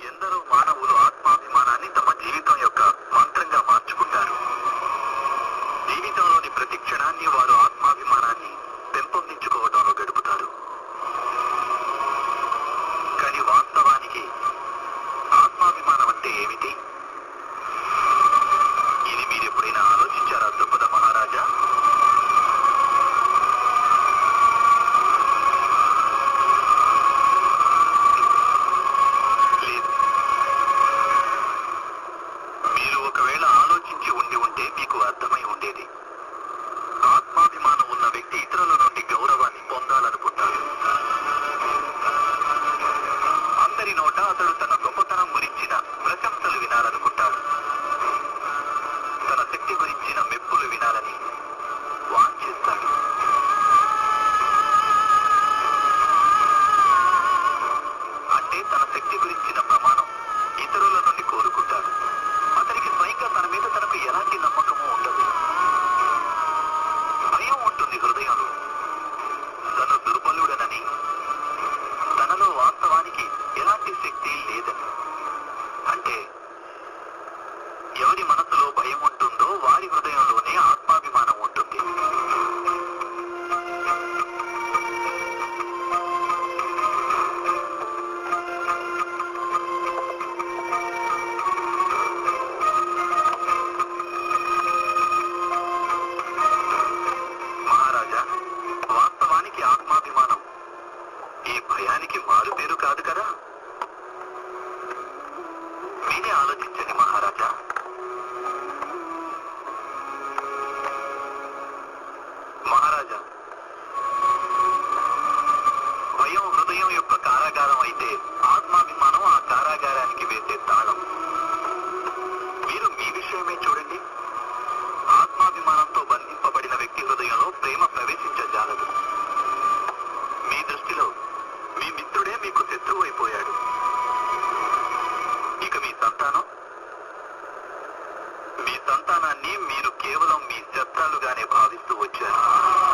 ఎందరో మానవులు ఆత్మాభిమానాన్ని తమ జీవితం యొక్క మంత్రంగా మార్చుకుంటారు జీవితంలోని ప్రతి క్షణాన్ని వారు ఆత్మాభిమానాన్ని పెంపొందించుకోవడంలో గడుపుతారు కానీ వాస్తవానికి ఆత్మాభిమానం అంటే ఏమిటి ఇది మీరు ఎప్పుడైనా ఆలోచించారా ద్రుపద మహారాజా లేదు మీరు ఒకవేళ ఆలోచించి ఉండి ఉంటే మీకు అర్థమై ఉండేది ఆత్మాభిమానం ఉన్న వ్యక్తి ఇతరుల నుండి గౌరవాన్ని పొందాలనుకుంటాడు అందరి నోట అతడు తన గొప్పతనం గురించిన ప్రశంసలు వినాలనుకుంటాడు తన శక్తి గురించిన మెప్పులు వినాలని వాంఛిస్తాడు అంటే తన శక్తి గురించిన ప్రమాణం ఇతరుల నుండి కోరుకుంటాడు అతనికి స్వయంగా తన మీద తనకు ఎలాంటి నమ్మకము ఉండదు భయం ఉంటుంది హృదయంలో తను దుర్బలుడనని తనలో వాస్తవానికి ఎలాంటి శక్తి లేదని అంటే ఎవరి మనసులో భయం ఉంటుందో వారి హృదయంలోనే ఆత్మాభిమానం ఉంటుంది మహారాజా వాస్తవానికి ఆత్మాభిమానం ఈ భయానికి మారు పేరు కాదు కదా మీరే ఆలోచించండి మహారాజా మహారాజా భయం హృదయం యొక్క కారాగారం అయితే ఆత్మాభిమానం ఆ కారాగారానికి వేసే తాళం మీరు మీ విషయమే చూడండి ఆత్మాభిమానంతో బంధింపబడిన వ్యక్తి హృదయంలో ప్రేమ ప్రవేశించజాలదు మీ దృష్టిలో మీ మిత్రుడే మీకు శత్రువు అయిపోయాడు ఇక మీ సంతానం మీ సంతానాన్ని మీరు కేవలం మీ శబ్దాలుగానే భావిస్తూ వచ్చారు